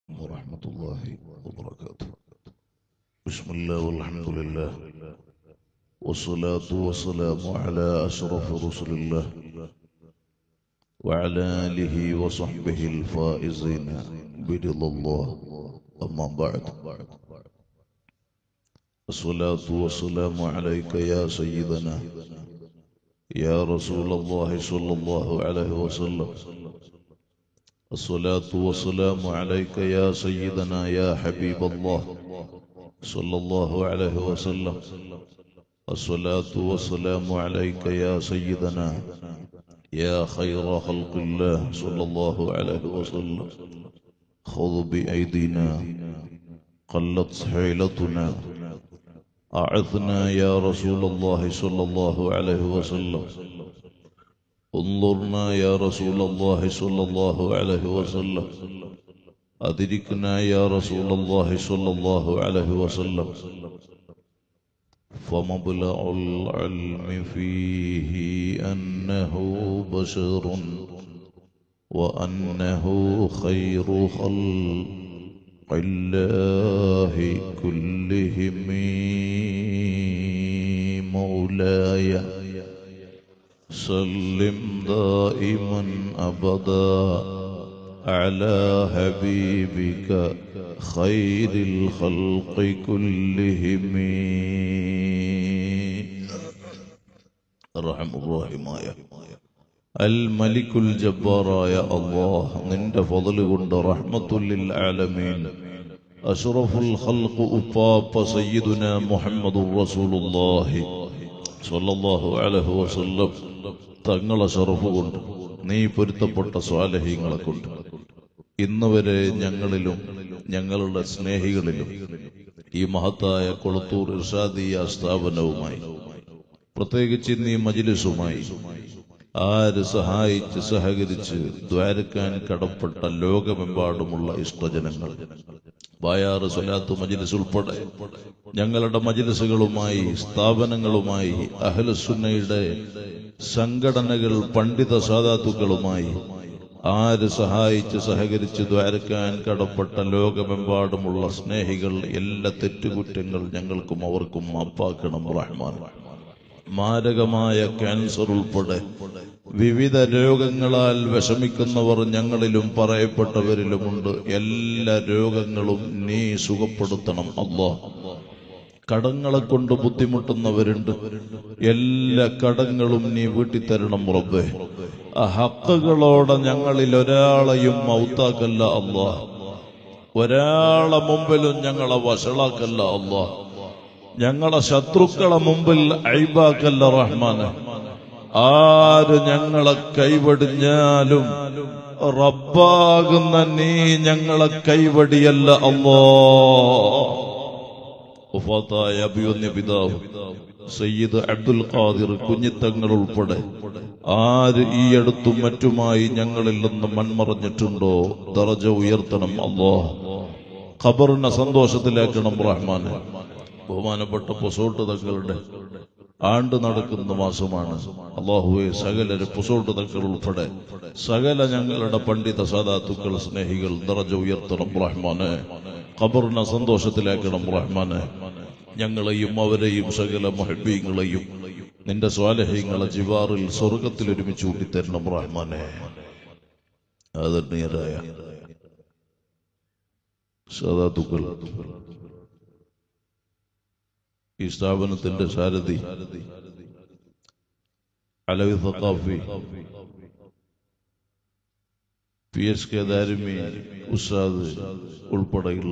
ورحمة الله وبركاته بسم الله والحمد لله والصلاة والسلام على أشرف رسل الله وعلى آله وصحبه الفائزين برضا الله أما بعد الصلاة والسلام عليك يا سيدنا يا رسول الله صلى الله عليه وسلم الصلاة والسلام عليك يا سيدنا يا حبيب الله صلى الله عليه وسلم الصلاة والسلام عليك يا سيدنا يا خير خلق الله صلى الله عليه وسلم خذ بأيدينا قلت حيلتنا أعثنا يا رسول الله صلى الله عليه وسلم انظرنا يا رسول الله صلى الله عليه وسلم أدركنا يا رسول الله صلى الله عليه وسلم فمبلغ العلم فيه أنه بشر وأنه خير خلق الله كلهم مولاي سلم دائما أبدا على حبيبك خير الخلق كلهم الرحم الراحماയ അൽ മലിക്കുൽ ജബ്ബാറായ അള്ളാഹ് നിന്റെ ഫضل കൊണ്ട് റഹ്മത്തുല്ലിൽ ആലമീൻ അഷ്റഫുൽ ഖൽഖ് ഉപ്പാപ്പ സയ്യിദുന മുഹമ്മദുർ റസൂലുള്ളാഹി സ്വല്ലല്ലാഹു അലൈഹി വസല്ലം തങ്ങളെ ഷറഫ് കൊണ്ട് നീ പൊരുത്തപ്പെട്ട സ്വാലഹീങ്ങളെ കൊണ്ട് ഇന്ന് വരെ ഞങ്ങളിലും ഞങ്ങളുടെ സ്നേഹികളിലും ഈ മഹത്തായ കൊളത്തൂർ ഇർഷാദിയ സ്ഥാപനവുമായി പ്രത്യേകിച്ച് ഇന്ന് ഈ മജിലിസുമായി ആര് സഹായിച്ച് സഹകരിച്ച് ദ്വാരക്കാൻ കടപ്പെട്ട ലോകമെമ്പാടുമുള്ള ഇഷ്ടജനങ്ങൾ ബായാറ് സ്വലാത്ത് മജിലിസ് ഉൾപ്പെടെ ഞങ്ങളുടെ മജിലിസുകളുമായി സ്ഥാപനങ്ങളുമായി അഹ്ലസുന്നയുടെ സംഘടനകൾ പണ്ഡിത സാധാത്തുക്കളുമായി ആര് സഹായിച്ച് സഹകരിച്ച് ദ്വാരക്കാൻ കടപ്പെട്ട ലോകമെമ്പാടുമുള്ള സ്നേഹികൾ എല്ലാ തെറ്റുകുറ്റങ്ങൾ ഞങ്ങൾക്കും അവർക്കും മാപ്പാക്കണം റഹ്മാൻ മാരകമായ ക്യാൻസർ ഉൾപ്പെടെ വിവിധ രോഗങ്ങളാൽ വിഷമിക്കുന്നവർ ഞങ്ങളിലും പറയപ്പെട്ടവരിലുമുണ്ട് എല്ലാ രോഗങ്ങളും നീ സുഖപ്പെടുത്തണം അല്ലോ കടങ്ങളെ കൊണ്ട് ബുദ്ധിമുട്ടുന്നവരുണ്ട് എല്ലാ കടങ്ങളും നീ വീട്ടിത്തരണം റബ്ബേ ആ ഹക്കുകളോടെ ഞങ്ങളിൽ ഒരാളെയും മൗത്താക്കല്ല അല്ലാ ഒരാളെ മുമ്പിലും ഞങ്ങളെ വഷളാക്കല്ല അല്ലാ ഞങ്ങളെ ശത്രുക്കളെ മുമ്പിൽ അഴിബാക്കല്ല റഹ്മാന് ആര് ഞങ്ങളെ കൈവടിഞ്ഞാലും റബ്ബാകുന്ന നീ ഞങ്ങളെ കൈവടിയല്ല അല്ലോ ഉഫാത്തായ അഭിയൊന്യ പിതാവ് സയ്യിദ് അബ്ദുൽ ഖാദിർ കുഞ്ഞിത്തങ്ങൾ ഉൾപ്പെടെ ആര് ഈ അടുത്തും മറ്റുമായി ഞങ്ങളിൽ നിന്ന് മൺമറഞ്ഞിട്ടുണ്ടോ ദറജ ഉയർത്തണം അല്ലോ ഖബറിനെ സന്തോഷത്തിലാക്കണം റഹ്മാന് ബഹുമാനപ്പെട്ട പൊസോട്ട് തങ്ങളുടെ ആണ്ട് നടക്കുന്ന മാസമാണ് അള്ളാഹുവെ സകല പൊസോട്ട് തക്കൾ ഉൾപ്പെടെ സകല ഞങ്ങളുടെ പണ്ഡിത സാധാത്തുക്കൾ സ്നേഹികൾ നിറഞ്ഞ ഉയർത്തണം റഹ്മാന് ഖബറിനെ സന്തോഷത്തിലാക്കണം റഹ്മാന് ഞങ്ങളെയും അവരെയും സകല മൊഹബീങ്ങളെയും നിന്റെ സ്വാലഹ്യങ്ങളെ ജിവാറിൽ സ്വർഗത്തിൽ ഒരുമിച്ച് കൂട്ടിത്തരണം റഹ്മാനെ ആദരണീയരായ സാധാത്തുക്കൾ ഈ സ്ഥാപനത്തിന്റെ സാരഥി Alavi Saqafi P S K Darimi ഉസ്താദ് ഉൾപ്പെടെയുള്ള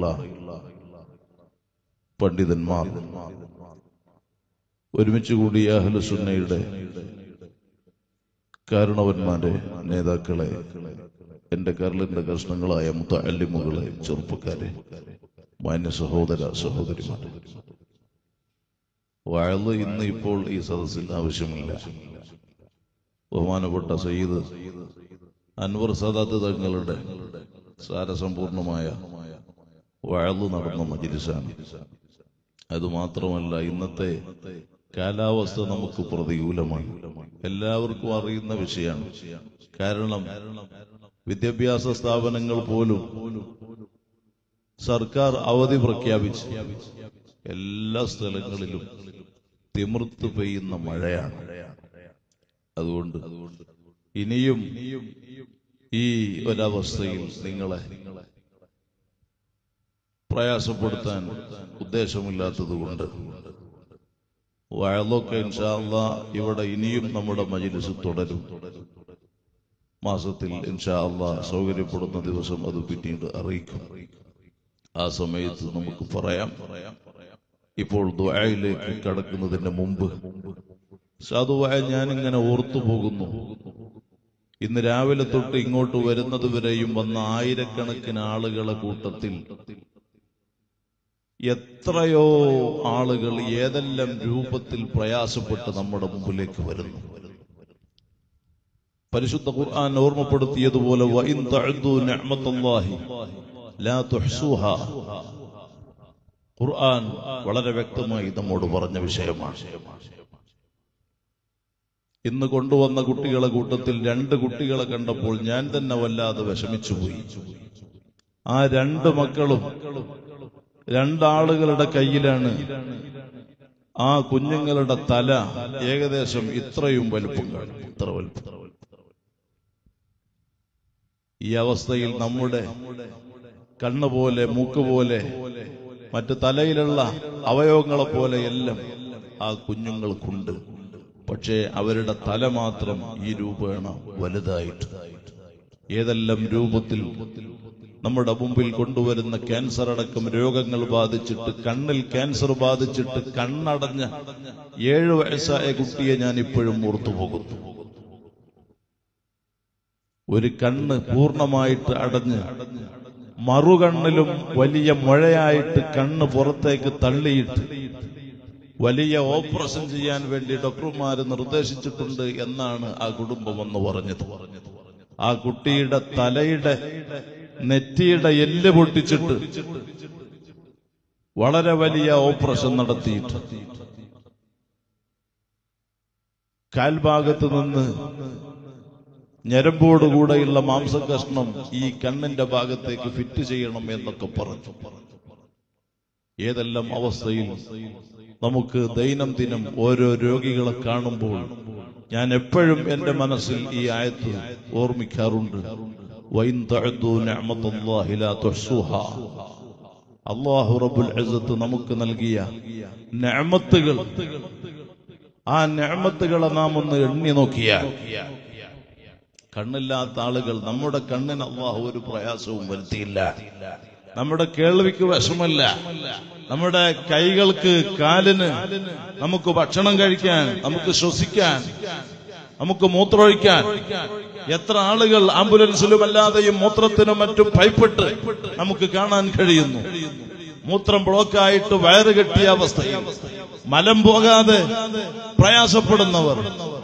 പണ്ഡിതന്മാർ ഒരുമിച്ച് കൂടിയ അഹ്ലസുന്നയുടെ കാരണവന്മാരെ നേതാക്കളെ എന്റെ കരളിന്റെ കഷ്ണങ്ങളായ മുത്തല്ലിമുകളെ ചെറുപ്പക്കാരെ മാന്യ സഹോദര സഹോദരിമാരെ വഴല് ഇന്ന് ഇപ്പോൾ ഈ സദസ്സിൽ ആവശ്യമില്ല ബഹുമാനപ്പെട്ട സയ്യിദ് അൻവർ സദാത്ത് തങ്ങളുടെ സാരസമ്പൂർണമായ വഴല് നടന്ന മജിലിസാണ് അതുമാത്രമല്ല ഇന്നത്തെ കാലാവസ്ഥ നമുക്ക് പ്രതികൂലമാണ് എല്ലാവർക്കും അറിയുന്ന വിഷയമാണ് കാരണം വിദ്യാഭ്യാസ സ്ഥാപനങ്ങൾ പോലും സർക്കാർ അവധി പ്രഖ്യാപിച്ചു എല്ലാ സ്ഥലങ്ങളിലും തിമിർത്ത് പെയ്യുന്ന മഴയാണ് അതുകൊണ്ട് ഇനിയും ഈ ഒരവസ്ഥയിൽ നിങ്ങളെ പ്രയാസപ്പെടുത്താൻ ഉദ്ദേശമില്ലാത്തതുകൊണ്ട് വയലൊക്കെ ഇൻഷാല്ല ഇവിടെ ഇനിയും നമ്മുടെ മജിലിസ് തുടരും മാസത്തിൽ ഇൻഷാ അള്ളാ സൗകര്യപ്പെടുന്ന ദിവസം അത് പിന്നീട് അറിയിക്കും ആ സമയത്ത് നമുക്ക് പറയാം ഇപ്പോൾ ദ്വായയിലേക്ക് കടക്കുന്നതിന് മുമ്പ് സാധുവായ ഞാൻ ഇങ്ങനെ ഓർത്തു പോകുന്നു ഇന്ന് രാവിലെ തൊട്ട് ഇങ്ങോട്ട് വരുന്നത് വരെയും വന്ന ആയിരക്കണക്കിന് ആളുകളെ കൂട്ടത്തിൽ എത്രയോ ആളുകൾ ഏതെല്ലാം രൂപത്തിൽ പ്രയാസപ്പെട്ട് നമ്മുടെ മുമ്പിലേക്ക് വരുന്നു പരിശുദ്ധ ഖുർആൻ ഓർമ്മപ്പെടുത്തിയതുപോലെ വഇൻ തഅദ്ദു നിഅമത്തല്ലാഹി ലാ തുഹ്സുഹാ ഖുർആൻ വളരെ വ്യക്തമായി നമ്മോട് പറഞ്ഞ വിഷയമാണ് ഇന്ന് കൊണ്ടുവന്ന കുട്ടികളെ കൂട്ടത്തിൽ രണ്ട് കുട്ടികളെ കണ്ടപ്പോൾ ഞാൻ തന്നെ വല്ലാതെ വിഷമിച്ചുപോയി ആ രണ്ട് മക്കളും രണ്ടാളുകളുടെ കയ്യിലാണ് ആ കുഞ്ഞുങ്ങളുടെ തല ഏകദേശം ഇത്രയും വലുപ്പം കാണും ഇത്ര വലുപ്പം ഈ അവസ്ഥയിൽ നമ്മുടെ കണ്ണ് പോലെ മൂക്ക് പോലെ മറ്റ് തലയിലുള്ള അവയവങ്ങളെ പോലെ എല്ലാം ആ കുഞ്ഞുങ്ങൾക്കുണ്ട് പക്ഷേ അവരുടെ തല മാത്രം ഈ രൂപേണ വലുതായിട്ട് ഏതെല്ലാം രൂപത്തിൽ നമ്മുടെ മുമ്പിൽ കൊണ്ടുവരുന്ന ക്യാൻസർ അടക്കം രോഗങ്ങൾ ബാധിച്ചിട്ട് കണ്ണിൽ ക്യാൻസർ ബാധിച്ചിട്ട് കണ്ണടഞ്ഞ ഏഴു വയസ്സായ കുട്ടിയെ ഞാൻ ഇപ്പോഴും ഓർത്തു പോകുന്നു ഒരു കണ്ണ് പൂർണ്ണമായിട്ട് അടഞ്ഞ് മറുകണ്ണിലും വലിയ മഴയായിട്ട് കണ്ണ് പുറത്തേക്ക് തള്ളിയിട്ട് വലിയ ഓപ്പറേഷൻ ചെയ്യാൻ വേണ്ടി ഡോക്ടർമാർ നിർദ്ദേശിച്ചിട്ടുണ്ട് എന്നാണ് ആ കുടുംബം എന്ന് പറഞ്ഞത് ആ കുട്ടിയുടെ തലയുടെ നെറ്റിയുടെ എല്ല് പൊട്ടിച്ചിട്ട് വളരെ വലിയ ഓപ്പറേഷൻ നടത്തിയിട്ട് കാൽഭാഗത്ത് നിന്ന് ഞരമ്പോടുകൂടെയുള്ള മാംസകഷ്ണം ഈ കണ്ണിന്റെ ഭാഗത്തേക്ക് ഫിറ്റ് ചെയ്യണം എന്നൊക്കെ പറഞ്ഞു ഏതെല്ലാം അവസ്ഥയിൽ നമുക്ക് ദൈനംദിനം ഓരോ രോഗികളെ കാണുമ്പോൾ ഞാൻ എപ്പോഴും എന്റെ മനസ്സിൽ ഈ ആയത്ത് ഓർമ്മിക്കാറുണ്ട് വൈൻ തഅദ്ദു നിഅമത്തല്ലാഹി ലാ തുഹ്സുഹാ അല്ലാഹു റബ്ബുൽ ഇസ്സത്ത് നമുക്ക് നൽകിയ നിഅമത്തുകൾ ആ നിഅമത്തുകളെ നാം ഒന്ന് എണ്ണി നോക്കിയാൽ കണ്ണില്ലാത്ത ആളുകൾ നമ്മുടെ കണ്ണിന് അള്ളാഹു ഒരു പ്രയാസവും വരുത്തിയില്ല നമ്മുടെ കേൾവിക്ക് വിഷമല്ല നമ്മുടെ കൈകൾക്ക് കാലിന് നമുക്ക് ഭക്ഷണം കഴിക്കാൻ നമുക്ക് ശ്വസിക്കാൻ നമുക്ക് മൂത്രമൊഴിക്കാൻ എത്ര ആളുകൾ ആംബുലൻസിലും അല്ലാതെയും മൂത്രത്തിനും മറ്റും പൈപ്പിട്ട് നമുക്ക് കാണാൻ കഴിയുന്നു മൂത്രം ബ്ലോക്കായിട്ട് വയറ് കെട്ടിയ അവസ്ഥയിൽ മലം പോകാതെ പ്രയാസപ്പെടുന്നവർ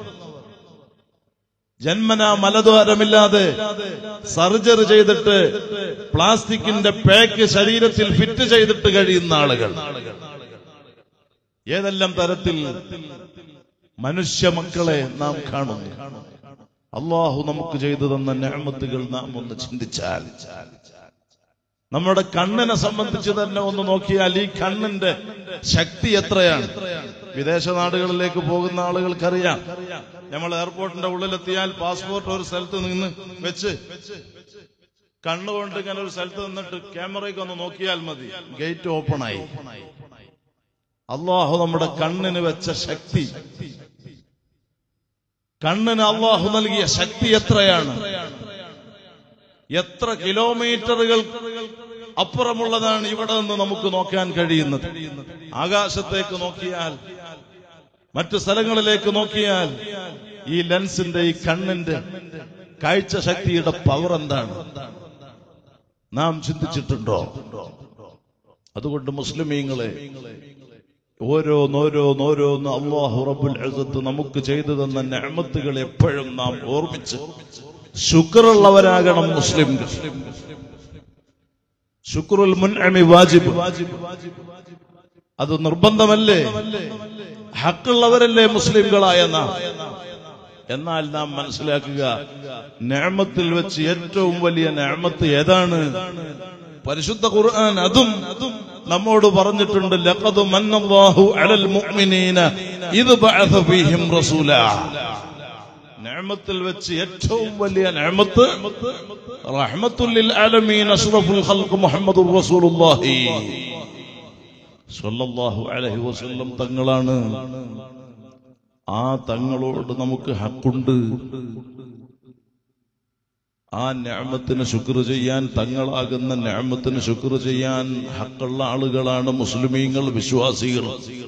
ജന്മന മലദ്വാരമില്ലാതെ സർജറി ചെയ്തിട്ട് പ്ലാസ്റ്റിക്കിന്റെ പാക്ക് ശരീരത്തിൽ ഫിറ്റ് ചെയ്തിട്ട് കഴിയുന്ന ആളുകൾ ഏതെല്ലാം തരത്തിൽ മനുഷ്യ മക്കളെ നാം കാണുന്നു അള്ളാഹു നമുക്ക് ചെയ്തു തന്ന ഞാമത്തുകൾ നാം ഒന്ന് ചിന്തിച്ചാൽ നമ്മുടെ കണ്ണിനെ സംബന്ധിച്ച് തന്നെ ഒന്ന് നോക്കിയാൽ ഈ കണ്ണിന്റെ ശക്തി എത്രയാണ് വിദേശ നാടുകളിലേക്ക് പോകുന്ന ആളുകൾക്കറിയാം നമ്മൾ എയർപോർട്ടിന്റെ ഉള്ളിലെത്തിയാൽ പാസ്പോർട്ട് ഒരു സ്ഥലത്ത് നിന്ന് വെച്ച് കണ്ണുകൊണ്ട് ഇങ്ങനെ ഒരു സ്ഥലത്ത് നിന്നിട്ട് ക്യാമറയ്ക്ക് ഒന്ന് നോക്കിയാൽ മതി ഗേറ്റ് ഓപ്പൺ ആയി അള്ളാഹു നമ്മുടെ കണ്ണിന് വെച്ച ശക്തി കണ്ണിന് അള്ളാഹു നൽകിയ ശക്തി എത്രയാണ് എത്ര കിലോമീറ്ററുകൾ അപ്പുറമുള്ളതാണ് ഇവിടെ നിന്ന് നമുക്ക് നോക്കാൻ കഴിയുന്നത് ആകാശത്തേക്ക് നോക്കിയാൽ മറ്റു സ്ഥലങ്ങളിലേക്ക് നോക്കിയാൽ ഈ ലെൻസിന്റെ ഈ കണ്ണിന്റെ കാഴ്ച ശക്തിയുടെ പവർ എന്താണ് നാം ചിന്തിച്ചിട്ടുണ്ടോ അതുകൊണ്ട് മുസ്ലിമീങ്ങളെ ഓരോന്നോരോന്നോരോന്ന് അള്ളാഹു റബ്ബുൽ അസത്ത് നമുക്ക് ചെയ്തു തന്ന ഞാമത്തുകൾ എപ്പോഴും നാം ഓർമ്മിച്ച് ശുക്രുള്ളവരാകണം മുസ്ലിംകൾ ശുക്രുൽ മുൻഅമി വാജിബ് അത് നിർബന്ധമല്ലേ ഹക്കുള്ളവരല്ലേ മുസ്ലിംകളായ നാം എന്നാൽ നാം മനസ്സിലാക്കുക ഞാമത്തിൽ വെച്ച് ഏറ്റവും വലിയ ഞാമത്ത് ഏതാണ് പരിശുദ്ധ ഖുർആൻ അതും നമ്മോട് പറഞ്ഞിട്ടുണ്ട് ലഖദ് മന്നല്ലാഹു അലൽ മുഅ്മിനീന ഇത് ബഅസ ഫീഹിം റസൂല നിഅമത്തിൽ വെച്ച് ഏറ്റവും വലിയ നിഅമത്ത് റഹ്മത്തുൽ ആലമീൻ അഷ്റഫുൽ ഖൽഖ് മുഹമ്മദുർ റസൂലുള്ളാഹി സ്വല്ലല്ലാഹു അലൈഹി വസല്ലം തങ്ങളാണ് ആ തങ്ങളോട് നമുക്ക് ഹക്കുണ്ട് ആ ഞാമത്തിന് ശുക്ർ ചെയ്യാൻ തങ്ങളാകുന്ന ഞാമത്തിന് ശുക്ർ ചെയ്യാൻ ഹക്കുള്ള ആളുകളാണ് മുസ്ലിമീങ്ങൾ വിശ്വാസികൾ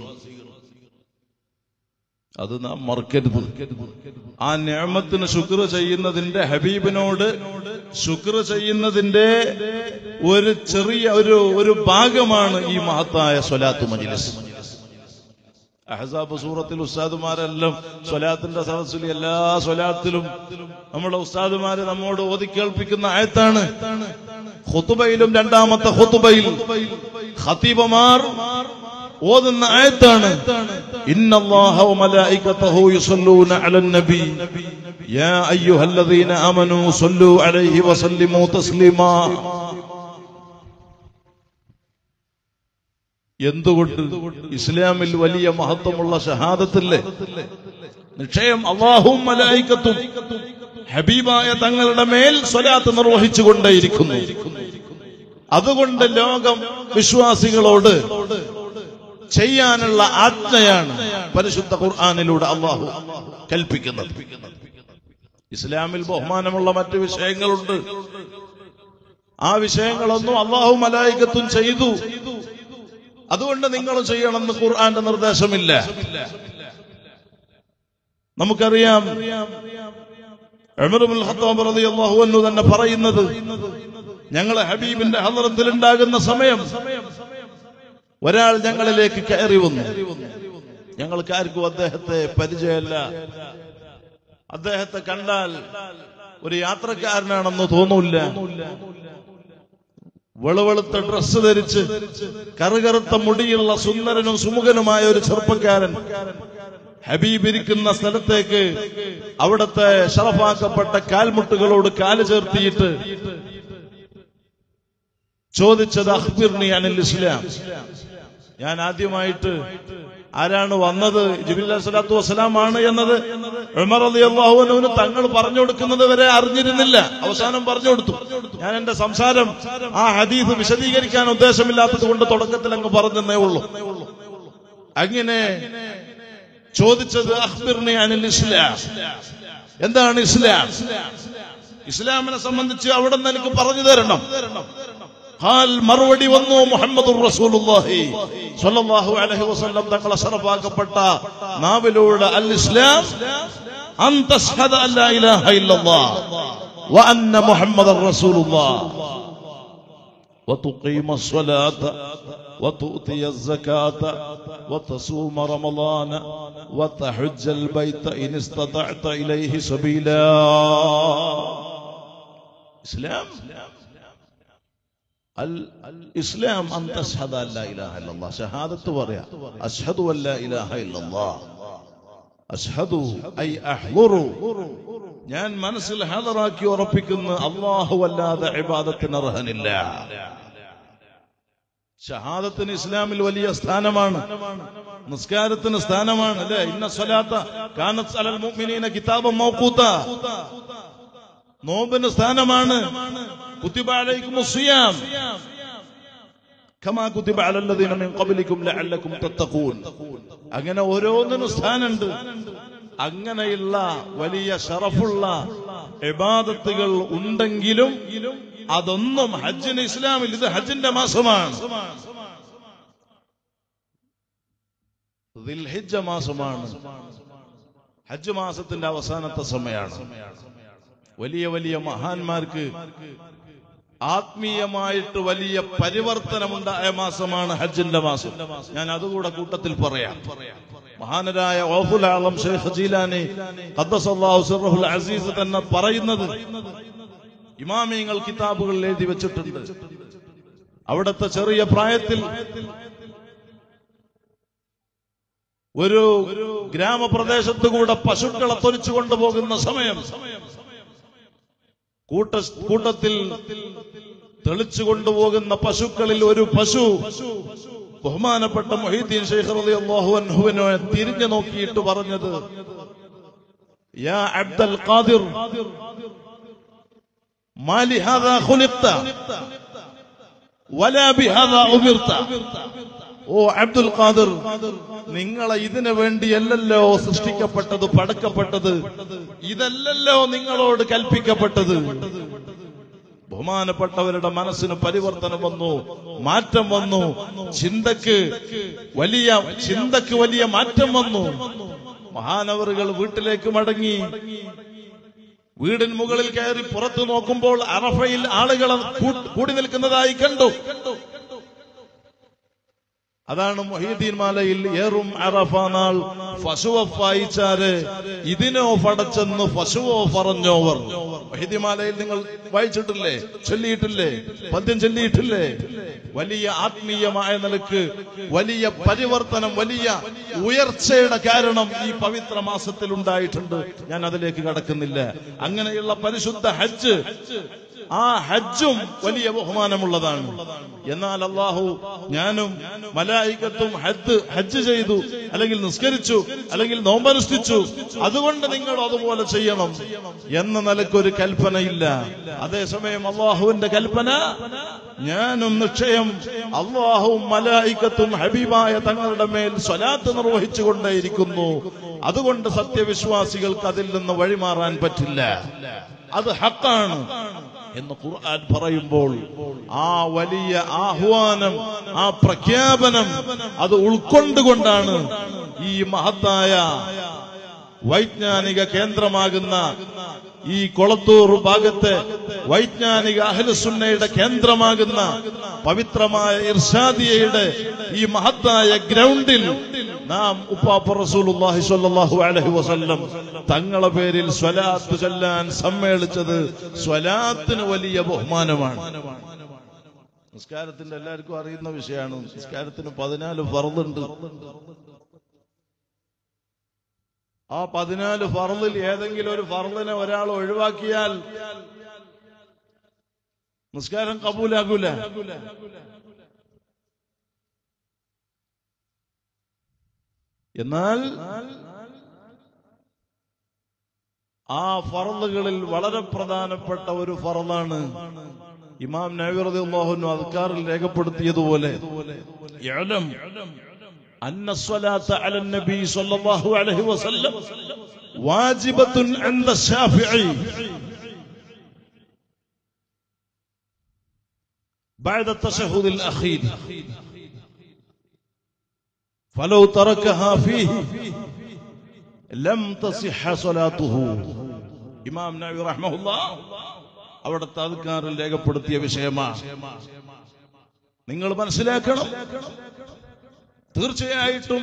അത് നാം മറക്കരുത് ആ ഞാമത്തിന് ശുക്ർ ചെയ്യുന്നതിന്റെ ഹബീബിനോട് ശുക്ർ ചെയ്യുന്നതിന്റെ ഒരു ചെറിയ ഒരു ഒരു ഭാഗമാണ് ഈ മഹത്തായ സ്വലാത്തു മജിലിസ് അഹസാബ് സൂറത്തിൽ ഉസ്താദുമാരെല്ലാം സ്വലാത്തിന്റെ സദസ്സിൽ എല്ലാ സ്വലാത്തിലും നമ്മുടെ ഉസ്താദുമാര് നമ്മോട് ഓതി കേൾപ്പിക്കുന്ന ആയത്താണ് ഖുതുബയിലും രണ്ടാമത്തെ ഖുതുബയിൽ ഖതീബമാർ ഓതുന്ന ആയത്താണ് ഇന്നല്ലാഹ വമലായികതഹു യുസല്ലൂന അലൻ നബി യാ അയ്യുഹല്ലദീന ആമനൂ സല്ലു അലൈഹി വസല്ലിമു തസ്ലീമാ എന്തുകൊണ്ട് ഇസ്ലാമിൽ വലിയ മഹത്വമുള്ള ഷഹാദത്തില്ലേ നിക്ഷയം അള്ളാഹും മലായിക്കത്തും ഹബീബായ തങ്ങളുടെ മേൽ സ്വലാത്ത് നിർവഹിച്ചുകൊണ്ടേയിരിക്കുന്നു അതുകൊണ്ട് ലോകം വിശ്വാസികളോട് ചെയ്യാനുള്ള ആജ്ഞയാണ് പരിശുദ്ധ ഖുർആാനിലൂടെ അള്ളാഹു കൽപ്പിക്കുന്നത് ഇസ്ലാമിൽ ബഹുമാനമുള്ള മറ്റു വിഷയങ്ങളുണ്ട് ആ വിഷയങ്ങളൊന്നും അള്ളാഹു മലായിക്കത്തും ചെയ്തു അതുകൊണ്ട് നിങ്ങൾ ചെയ്യണമെന്ന് ഖുർആന്റെ നിർദ്ദേശമില്ല നമുക്കറിയാം ഉമറുൽ ഖത്താബ് റളിയല്ലാഹു അൻഹു തന്നെ പറയുന്നത് ഞങ്ങളെ ഹബീബിന്റെ ഹദ്റത്തിൽ ഉണ്ടാകുന്ന സമയം ഒരാൾ ഞങ്ങളിലേക്ക് കയറി വന്നു ഞങ്ങൾക്ക് ആർക്കും അദ്ദേഹത്തെ പരിചയമല്ല അദ്ദേഹത്തെ കണ്ടാൽ ഒരു യാത്രക്കാരനാണെന്ന് തോന്നൂല്ല വെളുവെളുത്ത ഡ്രസ്സ് ധരിച്ച് കറുകറുത്ത മുടിയുള്ള സുന്ദരനും സുമുഖനുമായ ഒരു ചെറുപ്പക്കാരൻ ഹബീബ് ഇരിക്കുന്ന സ്ഥലത്തേക്ക് അവിടത്തെ ഷറഫാക്കപ്പെട്ട കാൽമുട്ടുകളോട് കാല് ചേർത്തിയിട്ട് ചോദിച്ചത് അഖ്ബിർനി അനിൽ ഇസ്ലാം ഞാൻ ആദ്യമായിട്ട് ആരാണ് വന്നത് ജിബിൽ സ്വലാത്തു വസ്സലാമാണ് എന്നത് ഉമർ അലി അള്ളാഹുവിന് തങ്ങൾ പറഞ്ഞു കൊടുക്കുന്നത് വരെ അറിഞ്ഞിരുന്നില്ല അവസാനം പറഞ്ഞു കൊടുത്തു ഞാൻ എന്റെ സംസാരം ആ ഹദീസ് വിശദീകരിക്കാൻ ഉദ്ദേശമില്ലാത്തത് കൊണ്ട് തുടക്കത്തിൽ അങ്ങ് പറഞ്ഞെന്നേ ഉള്ളൂ അങ്ങനെ ചോദിച്ചത് അഖ്ബിർനി അനിൽ ഇസ്ലാം എന്താണ് ഇസ്ലാം ഇസ്ലാമിനെ സംബന്ധിച്ച് അവിടെ നിന്ന് എനിക്ക് പറഞ്ഞു തരണം ഹാൽ മറുപടി വന്നു മുഹമ്മദ് റസൂലുള്ളാഹി സ്വല്ലല്ലാഹു അലൈഹി വസല്ലം തങ്ങളെ ശറഫാക്കപ്പെട്ട നാവിലൂടെ അൽ ഇസ്ലാം അൻ തശ്ഹദ അല്ലാ ഇലാഹ ഇല്ലല്ലാഹ് വഅന്ന മുഹമ്മദർ റസൂലുള്ളാഹ് وتقيم الصلاة وتؤتي الزكاة وتصوم رمضان وتحج البيت إن استطعت إليه سبيلا إسلام الإسلام أن تشهد أن لا إله إلا الله شهادة وريا أشهد أن لا إله إلا الله أشهد أي أحضر ഞാൻ മനസ്സിൽ ഹാജറാക്കി ഉറപ്പിക്കുന്ന അള്ളാഹു അല്ലാതെ ഇബാദത്തിന് അർഹനില്ല ഷഹാദത്തിന് ഇസ്ലാമിൽ വലിയ സ്ഥാനമാണ് നിസ്കാരത്തിന് സ്ഥാനമാണ് അല്ലെ ഇന്ന സ്വലാത്ത കാനത്ത് അലൽ മുഅ്മിനീന കിതാബം മൗഖൂത്ത നോമ്പിന് സ്ഥാനമാണ് കുത്തിബ അലൈക്കും സിയാം കമാ കുത്തിബ അലല്ലദീന മിൻ ഖബ്ലിക്കും ലഅല്ലക്കും തത്തഖൂൻ അങ്ങനെ ഓരോന്നിനും സ്ഥാനമുണ്ട് അങ്ങനെയുള്ള വലിയ ഷറഫുള്ള ഇബാദത്തുകൾ ഉണ്ടെങ്കിലും അതൊന്നും ഹജ്ജിന് ഇസ്ലാമിൽ ഇത് ഹജ്ജിന്റെ മാസമാണ് ദിൽഹിജ്ജ മാസമാണ് ഹജ്ജ് മാസത്തിന്റെ അവസാനത്തെ സമയമാണ് വലിയ വലിയ മഹാന്മാർക്ക് ആത്മീയമായിട്ട് വലിയ പരിവർത്തനമുണ്ടായ മാസമാണ് ഹജ്ജിന്റെ മാസം ഞാൻ അതുകൂടെ കൂട്ടത്തിൽ പറയാം മഹാനരായ ഓഫുൽ ആളം ഷെയ്ഖ് ജീലാനി ഖദ്ദസല്ലാഹു സിർറഹുൽ അസീസ് തന്നെ പറയുന്നത് ഇമാമിയങ്ങൾ കിതാബുകളിൽ എഴുതി വെച്ചിട്ടുണ്ട് അവിടുത്തെ ചെറിയ പ്രായത്തിൽ ഒരു ഗ്രാമപ്രദേശത്ത് കൂടെ പശുക്കളെ തൊലിച്ചു കൊണ്ടുപോകുന്ന സമയം കൂട്ട കൂട്ടത്തിൽ തെളിച്ചു കൊണ്ടുപോകുന്ന പശുക്കളിൽ ഒരു പശു ബഹുമാനപ്പെട്ട മൊഹീദ്ദീൻ ഷെയ്ഖ് റളിയല്ലാഹു അൻഹുവിനെ തിരിഞ്ഞു നോക്കിയിട്ട് പറഞ്ഞത് യാ അബ്ദൽ ഖാദിർ മാലി ഹാദാ ഖുലിഖ്ത വലാ ബിഹാദാ ഉമിർത ഓ അബ്ദുൽ ഖാദിർ നിങ്ങളെ ഇതിനു വേണ്ടിയല്ലല്ലോ സൃഷ്ടിക്കപ്പെട്ടത് പടക്കപ്പെട്ടത് ഇതല്ലല്ലോ നിങ്ങളോട് കൽപ്പിക്കപ്പെട്ടത് ബഹുമാനപ്പെട്ടവരുടെ മനസ്സിന് പരിവർത്തനം വന്നു മാറ്റം വന്നു ചിന്തക്ക് വലിയ ചിന്തക്ക് വലിയ മാറ്റം വന്നു മഹാനവറുകൾ വീട്ടിലേക്ക് മടങ്ങി വീടിന് മുകളിൽ കയറി പുറത്തു നോക്കുമ്പോൾ അറഫയിൽ ആളുകൾ കൂടി നിൽക്കുന്നതായി കണ്ടു അതാണ് മൊഹീദ്ദീൻ മാലയിൽ ഏറും അറഫ നാൾ ഫശുവ വായിച്ചാല് ഇതിനോ പടച്ചെന്ന് ഫശുവോ പറഞ്ഞോവർ മൊഹീദ്ദീൻ മാലയിൽ നിങ്ങൾ വായിച്ചിട്ടില്ലേ ചൊല്ലിയിട്ടില്ലേ പദ്യം ചൊല്ലിയിട്ടില്ലേ വലിയ ആത്മീയമായ നിലക്ക് വലിയ പരിവർത്തനം വലിയ ഉയർച്ചയുടെ കാരണം ഈ പവിത്ര മാസത്തിൽ ഉണ്ടായിട്ടുണ്ട് ഞാൻ അതിലേക്ക് കടക്കുന്നില്ല അങ്ങനെയുള്ള പരിശുദ്ധ ഹജ്ജ് ആ ഹജ്ജും വലിയ ബഹുമാനമുള്ളതാണ് എന്നാൽ അള്ളാഹു ഞാനും മലായികത്തും ഹജ്ജ് ഹജ്ജ് ചെയ്തു അല്ലെങ്കിൽ നിസ്കരിച്ചു അല്ലെങ്കിൽ നോമ്പനുഷ്ഠിച്ചു അതുകൊണ്ട് നിങ്ങൾ അതുപോലെ ചെയ്യണം എന്ന നിലക്കൊരു കൽപ്പനയില്ല അതേസമയം അള്ളാഹുവിന്റെ കൽപ്പന ഞാനും നിശ്ചയം അള്ളാഹുവും മലായിക്കത്തും ഹബീബായ തങ്ങളുടെ മേൽ സ്വലാത്ത് നിർവഹിച്ചുകൊണ്ടേയിരിക്കുന്നു അതുകൊണ്ട് സത്യവിശ്വാസികൾക്ക് അതിൽ നിന്ന് വഴിമാറാൻ പറ്റില്ല അത് ഹക്കാണ് എന്ന് ഖുർആൻ പറയുമ്പോൾ ആ വലിയ ആഹ്വാനം ആ പ്രഖ്യാപനം അത് ഉൾക്കൊണ്ടുകൊണ്ടാണ് ഈ മഹത്തായ വൈജ്ഞാനിക കേന്ദ്രമാകുന്ന ഈ കൊളത്തൂർ ഭാഗത്തെ വൈജ്ഞാനിക അഹ്ലുസുന്നയുടെ കേന്ദ്രമാകുന്ന പവിത്രമായ ഇർഷാദിയയുടെ ഈ മഹത്തായ ഗ്രൗണ്ടിൽ നാം ഉപ്പാപ്പ റസൂലുള്ളാഹി സ്വല്ലല്ലാഹു അലൈഹി വസല്ലം തങ്ങളെ പേരിൽ സ്വലാത്ത് ചൊല്ലാൻ സമ്മേളിച്ചത് സ്വലാത്തിന് വലിയ ബഹുമാനമാണ് നിസ്കാരത്തിന്റെ എല്ലാവർക്കും അറിയുന്ന വിഷയമാണ് നിസ്കാരത്തിന് പതിനാല് ഫർദുണ്ട് ആ പതിനാല് ഫർദിൽ ഏതെങ്കിലും ഒരു ഫർദിനെ ഒരാൾ ഒഴിവാക്കിയാൽ നിസ്കാരം കബൂലാകൂല എന്നാൽ ആ ഫറലുകളിൽ വളരെ പ്രധാനപ്പെട്ട ഒരു ഫറലാണ് ഇമാം നബിറതി അള്ളാഹുനു അദ്കാറിൽ രേഖപ്പെടുത്തിയതുപോലെ യഅലം അന്ന الصلاة على النبي صلى الله عليه وسلم واجبة عند الشافعي بعد التشهد الأخير فلو تركها فيه ലം തസിഹ സ്വലാത്തുഹു ഇമാം നബി റഹ്മഹുല്ലാ അവിടുത്തെ അധികാറിൽ രേഖപ്പെടുത്തിയ വിഷയമാണ് നിങ്ങൾ മനസ്സിലാക്കണം തീർച്ചയായിട്ടും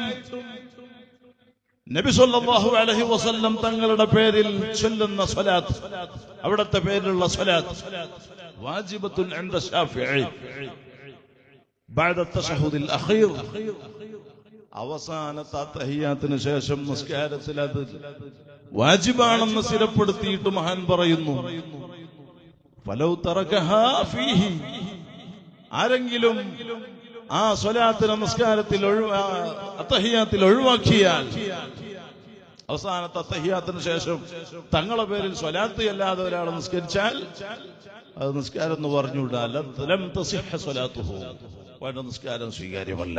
നബി സല്ലല്ലാഹു അലൈഹി വസല്ലം തങ്ങളുടെ പേരിൽ ചൊല്ലുന്ന സ്വലാത്ത് അവിടുത്തെ പേരിലുള്ള സ്വലാത്ത് വാജിബത്തുൻ عند الشافعي بعد التشهد الأخير അവസാനത്തെ അത്തഹിയാത്തിന് ശേഷം നിസ്കാരത്തിൽ അത് വാജിബാണെന്ന് സ്ഥിരപ്പെടുത്തിയിട്ട് മഹാൻ പറയുന്നു ഫലൗ തറക്കഹാ ഫീഹി ആരെങ്കിലും ആ സ്വലാത്തിന് നിസ്കാരത്തിൽ ഒഴിവാ അത്തഹിയാത്തിൽ ഒഴിവാക്കിയാൽ അവസാനത്തെ അത്തഹിയാത്തിന് ശേഷം തങ്ങളെ പേരിൽ സ്വലാത്ത് അല്ലാതെ ഒരാൾ നിസ്കരിച്ചാൽ അത് നിസ്കാരം എന്ന് പറഞ്ഞുകൂടാ ലം തസിഹ സ്വലാത്തുഹു വേണ്ട നിസ്കാരം സ്വീകാര്യമല്ല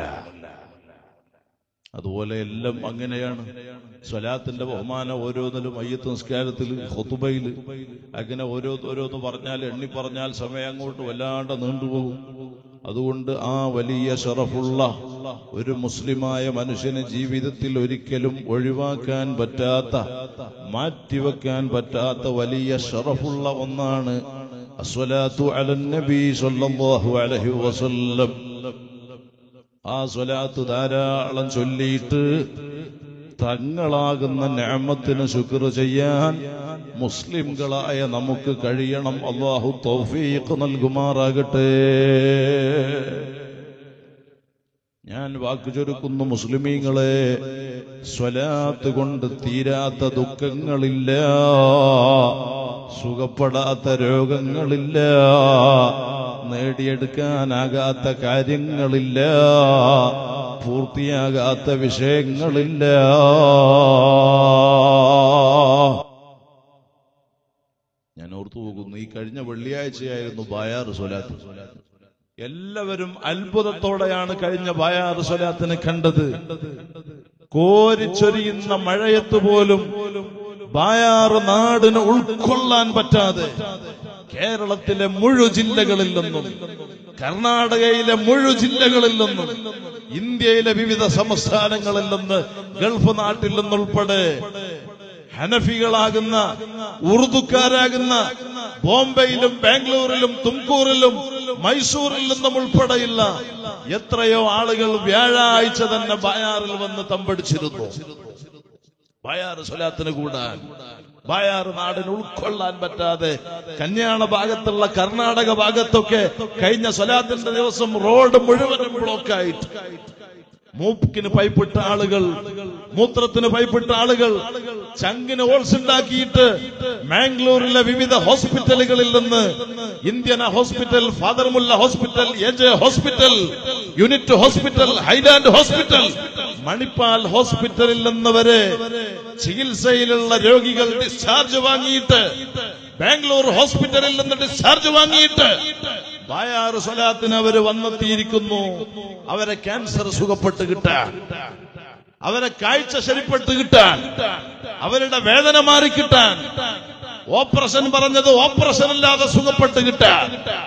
അതുപോലെ എല്ലാം അങ്ങനെയാണ് സ്വലാത്തിന്റെ ബഹുമാനം ഓരോന്നിലും അയ്യത്ത് നിസ്കാരത്തിൽ ഹൊത്തുബയിൽ അങ്ങനെ ഓരോ ഓരോന്ന് പറഞ്ഞാൽ എണ്ണി പറഞ്ഞാൽ സമയം അങ്ങോട്ട് വല്ലാണ്ട് നീണ്ടുപോകും അതുകൊണ്ട് ആ വലിയ ഷറഫുള്ള ഒരു മുസ്ലിമായ മനുഷ്യന് ജീവിതത്തിൽ ഒരിക്കലും ഒഴിവാക്കാൻ പറ്റാത്ത മാറ്റിവെക്കാൻ പറ്റാത്ത വലിയ ഷറഫുള്ള ഒന്നാണ് അസ്വലാത്തു അലൻ നബി സല്ലല്ലാഹു അലൈഹി വസല്ലം ആ സ്വലാത്ത് ധാരാളം ചൊല്ലിയിട്ട് തങ്ങളാകുന്ന ഞാമത്തിന് ശുക്ർ ചെയ്യാൻ മുസ്ലിംകളായ നമുക്ക് കഴിയണം അള്ളാഹു തൗഫീഖ് നൽകുമാറാകട്ടെ ഞാൻ വാക്കു ചുരുക്കുന്നു മുസ്ലിമീങ്ങളെ സ്വലാത്ത് കൊണ്ട് തീരാത്ത ദുഃഖങ്ങളില്ല സുഖപ്പെടാത്ത രോഗങ്ങളില്ല നേടിയെടുക്കാനാകാത്ത കാര്യങ്ങളില്ല പൂർത്തിയാകാത്ത വിഷയങ്ങളില്ല ഞാൻ ഓർത്തു പോകുന്നു ഈ കഴിഞ്ഞ വെള്ളിയാഴ്ചയായിരുന്നു ബായാർ സ്വലാത്ത് എല്ലാവരും അത്ഭുതത്തോടെയാണ് കഴിഞ്ഞ ബായാർ സ്വലാത്തിനെ കണ്ടത് കോരിച്ചൊരിയുന്ന മഴയത്ത് പോലും ബായാറ് നാടിന് ഉൾക്കൊള്ളാൻ പറ്റാതെ കേരളത്തിലെ മുഴു ജില്ലകളിൽ നിന്നും കർണാടകയിലെ മുഴു ജില്ലകളിൽ നിന്നും ഇന്ത്യയിലെ വിവിധ സംസ്ഥാനങ്ങളിൽ നിന്ന് ഗൾഫ് നാട്ടിൽ നിന്നുൾപ്പെടെ ഹനഫികളാകുന്ന ഉറുദുക്കാരാകുന്ന ബോംബെയിലും ബാംഗ്ലൂരിലും തുംകൂറിലും മൈസൂരിൽ നിന്നും ഉൾപ്പെടെയുള്ള എത്രയോ ആളുകൾ വ്യാഴാഴ്ച തന്നെ ബയാറിൽ വന്ന് തമ്പടിച്ചിരുന്നു ബയാർ സ്വലാത്തിന് കൂടാൻ ബയാർ നാടിന് ഉൾക്കൊള്ളാൻ പറ്റാതെ കല്യാണ ഭാഗത്തുള്ള കർണാടക ഭാഗത്തൊക്കെ കഴിഞ്ഞ സ്വലാത്തിന്റെ ദിവസം റോഡ് മുഴുവനും ബ്ലോക്കായിട്ട് മൂക്കിന് പൈപ്പിട്ട ആളുകൾ മൂത്രത്തിന് പൈപ്പിട്ട ആളുകൾ ചങ്കിന് ഹോൾസ് ഉണ്ടാക്കിയിട്ട് മാംഗ്ലൂരിലെ വിവിധ ഹോസ്പിറ്റലുകളിൽ നിന്ന് Indian hospital father Muller hospital A J hospital unit hospital Highland hospital Manipal ഹോസ്പിറ്റലിൽ നിന്ന് വരെ ചികിത്സയിലുള്ള രോഗികൾ ഡിസ്ചാർജ് വാങ്ങിയിട്ട് ബാംഗ്ലൂർ ഹോസ്പിറ്റലിൽ നിന്ന് ഡിസ്ചാർജ് വാങ്ങിയിട്ട് ബായാറ് സ്വലാത്തിന് അവര് വന്നെത്തിയിരിക്കുന്നു അവരെ ക്യാൻസർ സുഖപ്പെട്ട് കിട്ടാൻ അവരെ കാഴ്ച ശരിപ്പെട്ട് കിട്ടാൻ അവരുടെ വേദന മാറി കിട്ടാൻ ഓപ്പറേഷൻ പറഞ്ഞത് ഓപ്പറേഷൻ അല്ലാതെ സുഖപ്പെട്ട് കിട്ടാൻ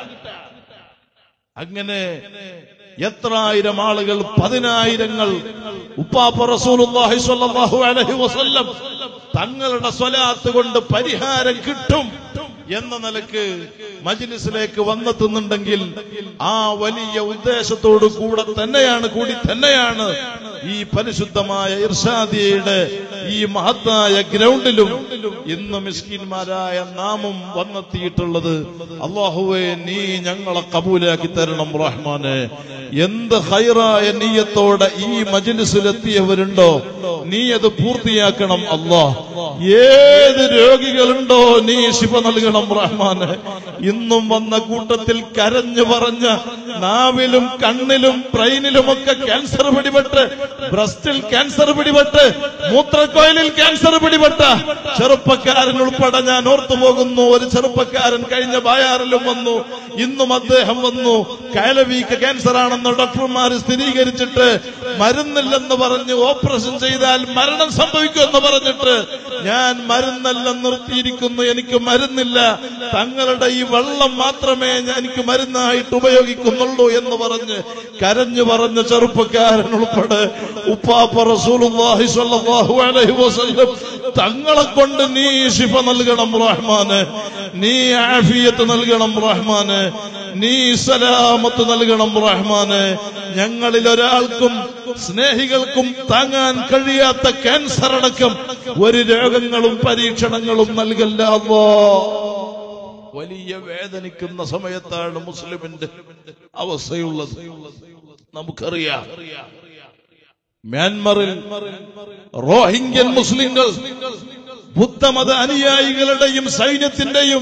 അങ്ങനെ എത്ര ആയിരം ആളുകൾ പതിനായിരങ്ങൾ ഉപ്പാപ്പ റസൂലുള്ളാഹി സ്വല്ലല്ലാഹു അലൈഹി വസല്ലം തങ്ങളുടെ സ്വലാത്ത് കൊണ്ട് പരിഹാരം കിട്ടും എന്ന നിലക്ക് മജ്ലിസിലേക്ക് വന്നെത്തുന്നുണ്ടെങ്കിൽ ആ വലിയ ഉദ്ദേശത്തോടു കൂടെ തന്നെയാണ് കൂടി തന്നെയാണ് ഈ പരിശുദ്ധമായ ഇർഷാദിയുടെ ഈ മഹത്തായ ഗ്രൗണ്ടിലും ഇന്ന് മിസ്കിന്മാരായ നാമും വന്നെത്തിയിട്ടുള്ളത് അള്ളാഹുവെ നീ ഞങ്ങളെ കബൂലാക്കി തരണം റഹ്മാനെ എന്ത് ഹൈറായ നീയത്തോടെ ഈ മജിലിസിലെത്തിയവരുണ്ടോ നീ അത് പൂർത്തിയാക്കണം അല്ലാ ഏത് രോഗികളുണ്ടോ നീ ശിവ നൽകണം റഹ്മാന് ഇന്നും വന്ന കൂട്ടത്തിൽ കരഞ്ഞു പറഞ്ഞ നാവിലും കണ്ണിലും ബ്രെയിനിലുമൊക്കെ ക്യാൻസർ പിടിപെട്ട് ബ്രസ്റ്റിൽ ക്യാൻസർ പിടിപെട്ട് മൂത്രക്കോയിലിൽ ക്യാൻസർ പിടിപെട്ട ചെറുപ്പക്കാരൻ ഉൾപ്പെടെ ഞാൻ ഓർത്തു പോകുന്നു ഒരു ചെറുപ്പക്കാരൻ കഴിഞ്ഞ ബായാറിലും വന്നു ഇന്നും അദ്ദേഹം വന്നു കയലവീക്ക് ക്യാൻസർ ആണെന്ന് ഡോക്ടർമാർ സ്ഥിരീകരിച്ചിട്ട് മരുന്നില്ലെന്ന് പറഞ്ഞ് ഓപ്പറേഷൻ ചെയ്താൽ മരണം സംഭവിക്കുമെന്ന് പറഞ്ഞിട്ട് ഞാൻ മരുന്നെല്ലാം നിർത്തിയിരിക്കുന്നു എനിക്ക് മരുന്നില്ല തങ്ങളുടെ ഈ വെള്ളം മാത്രമേ ഞാൻ എനിക്ക് മരുന്നായിട്ട് ഉപയോഗിക്കുന്നുള്ളൂ എന്ന് പറഞ്ഞ് കരഞ്ഞു പറഞ്ഞ ചെറുപ്പക്കാരൻ ഉൾപ്പെടെ ഉപ്പാപ്പ റസൂലുള്ളാഹി സ്വല്ലല്ലാഹു അലൈഹി വസല്ലം തങ്ങളെ കൊണ്ട് നീ ശിഫ നൽകണം റഹ്മാന് നീ ആഫിയത്ത് നൽകണം റഹ്മാന് നീ സലാമത്ത് നൽകണം റഹ്മാന് ഞങ്ങളിൽ ഒരാൾക്കും സ്നേഹികൾക്കും താങ്ങാൻ കഴിയാത്ത ക്യാൻസർ അടക്കം ഒരു രോഗങ്ങളും പരീക്ഷണങ്ങളും നൽകല്ല അല്ലാ വലിയ വേദനിക്കുന്ന സമയത്താണ് മുസ്ലിമിന്റെ അവസ്ഥയുള്ളത് നമുക്കറിയാം മ്യാൻമറിൽ റോഹിംഗ്യൻ മുസ്ലിങ്ങൾ ബുദ്ധമത അനുയായികളുടെയും സൈന്യത്തിന്റെയും